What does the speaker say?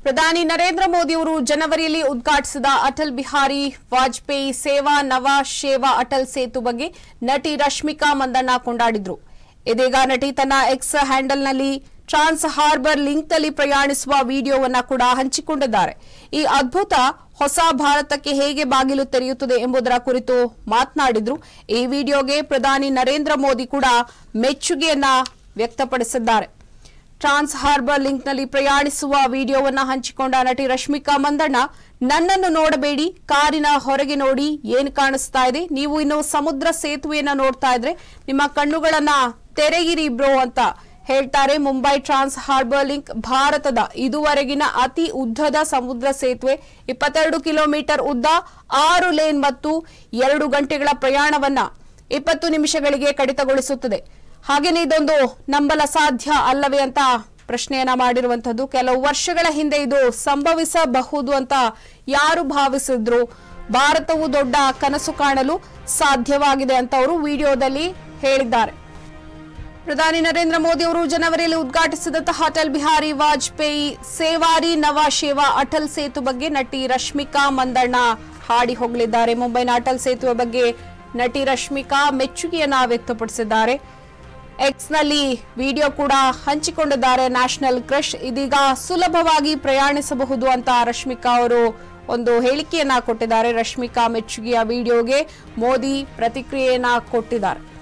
ಪ್ರಧಾನಿ ನರೇಂದ್ರ ಮೋದಿಯವರು ಜನವರಿಯಲ್ಲಿ ಉದ್ಘಾಟಿಸಿದ ಅಟಲ್ ಬಿಹಾರಿ ವಾಜಪೇಯಿ ಸೇವಾ ನವ ಶೇವಾ ಅಟಲ್ ಸೇತು ಬಗ್ಗೆ ನಟಿ ರಶ್ಮಿಕಾ ಮಂದಣ್ಣ ಕೊಂಡಾಡಿದ್ರು ಇದೀಗ ನಟಿ ತನ್ನ ಎಕ್ಸ್ ಹ್ಯಾಂಡಲ್ನಲ್ಲಿ ಟ್ರಾನ್ಸ್ ಹಾರ್ಬರ್ ಲಿಂಕ್ನಲ್ಲಿ ಪ್ರಯಾಣಿಸುವ ವಿಡಿಯೋವನ್ನ ಕೂಡ ಹಂಚಿಕೊಂಡಿದ್ದಾರೆ ಈ ಅದ್ಭುತ ಹೊಸ ಭಾರತಕ್ಕೆ ಹೇಗೆ ಬಾಗಿಲು ತೆರೆಯುತ್ತದೆ ಎಂಬುದರ ಕುರಿತು ಮಾತನಾಡಿದ್ರು ಈ ವಿಡಿಯೋಗೆ ಪ್ರಧಾನಿ ನರೇಂದ್ರ ಮೋದಿ ಕೂಡ ಮೆಚ್ಚುಗೆಯನ್ನ ವ್ಯಕ್ತಪಡಿಸಿದ್ದಾರೆ ಟ್ರಾನ್ಸ್ ಹಾರ್ಬರ್ ಲಿಂಕ್ನಲ್ಲಿ ಪ್ರಯಾಣಿಸುವ ವಿಡಿಯೋವನ್ನ ಹಂಚಿಕೊಂಡ ನಟಿ ರಶ್ಮಿಕಾ ಮಂದಣ್ಣ ನನ್ನನ್ನು ನೋಡಬೇಡಿ ಕಾರಿನ ಹೊರಗೆ ನೋಡಿ ಏನ್ ಕಾಣಿಸ್ತಾ ಇದೆ ನೀವು ಇನ್ನು ಸಮುದ್ರ ಸೇತುವೆಯನ್ನ ನೋಡ್ತಾ ಇದ್ರೆ ನಿಮ್ಮ ಕಣ್ಣುಗಳನ್ನ ತೆರೆಗಿರಿ ಬ್ರೋ ಅಂತ ಹೇಳ್ತಾರೆ ಮುಂಬೈ ಟ್ರಾನ್ಸ್ ಹಾರ್ಬರ್ ಲಿಂಕ್ ಭಾರತದ ಇದುವರೆಗಿನ ಅತಿ ಉದ್ದದ ಸಮುದ್ರ ಸೇತುವೆ ಇಪ್ಪತ್ತೆರಡು ಕಿಲೋಮೀಟರ್ ಉದ್ದ ಆರು ಲೇನ್ ಮತ್ತು ಎರಡು ಗಂಟೆಗಳ ಪ್ರಯಾಣವನ್ನ ಇಪ್ಪತ್ತು ನಿಮಿಷಗಳಿಗೆ ಕಡಿತಗೊಳಿಸುತ್ತದೆ ಹಾಗೇನೆ ಇದೊಂದು ನಂಬಲ ಸಾಧ್ಯ ಅಲ್ಲವೇ ಅಂತ ಪ್ರಶ್ನೆಯನ್ನ ಮಾಡಿರುವಂತದ್ದು ಕೆಲವು ವರ್ಷಗಳ ಹಿಂದೆ ಇದು ಸಂಭವಿಸಬಹುದು ಅಂತ ಯಾರು ಭಾವಿಸಿದ್ರು ಭಾರತವು ದೊಡ್ಡ ಕನಸು ಕಾಣಲು ಸಾಧ್ಯವಾಗಿದೆ ಅಂತ ಅವರು ವಿಡಿಯೋದಲ್ಲಿ ಹೇಳಿದ್ದಾರೆ ಪ್ರಧಾನಿ ನರೇಂದ್ರ ಮೋದಿ ಅವರು ಜನವರಿಯಲ್ಲಿ ಉದ್ಘಾಟಿಸಿದಂತಹ ಅಟಲ್ ಬಿಹಾರಿ ವಾಜಪೇಯಿ ಸೇವಾರಿ ನವ ಶೇವಾ ಅಟಲ್ ಸೇತು ಬಗ್ಗೆ ನಟಿ ರಶ್ಮಿಕಾ ಮಂದಣ್ಣ ಹಾಡಿ ಹೋಗಲಿದ್ದಾರೆ ಮುಂಬೈನ ಅಟಲ್ ಸೇತುವೆ ಬಗ್ಗೆ ನಟಿ ರಶ್ಮಿಕಾ ಮೆಚ್ಚುಗೆಯನ್ನ ವ್ಯಕ್ತಪಡಿಸಿದ್ದಾರೆ ಎಕ್ಸ್ ನಲ್ಲಿ ವಿಡಿಯೋ ಕೂಡ ಹಂಚಿಕೊಂಡಿದ್ದಾರೆ ನ್ಯಾಷನಲ್ ಕ್ರಶ್ ಇದೀಗ ಸುಲಭವಾಗಿ ಪ್ರಯಾಣಿಸಬಹುದು ಅಂತ ರಶ್ಮಿಕಾ ಅವರು ಒಂದು ಹೇಳಿಕೆಯನ್ನ ಕೊಟ್ಟಿದ್ದಾರೆ ರಶ್ಮಿಕಾ ಮೆಚ್ಚುಗೆಯ ವಿಡಿಯೋಗೆ ಮೋದಿ ಪ್ರತಿಕ್ರಿಯೆಯನ್ನ ಕೊಟ್ಟಿದ್ದಾರೆ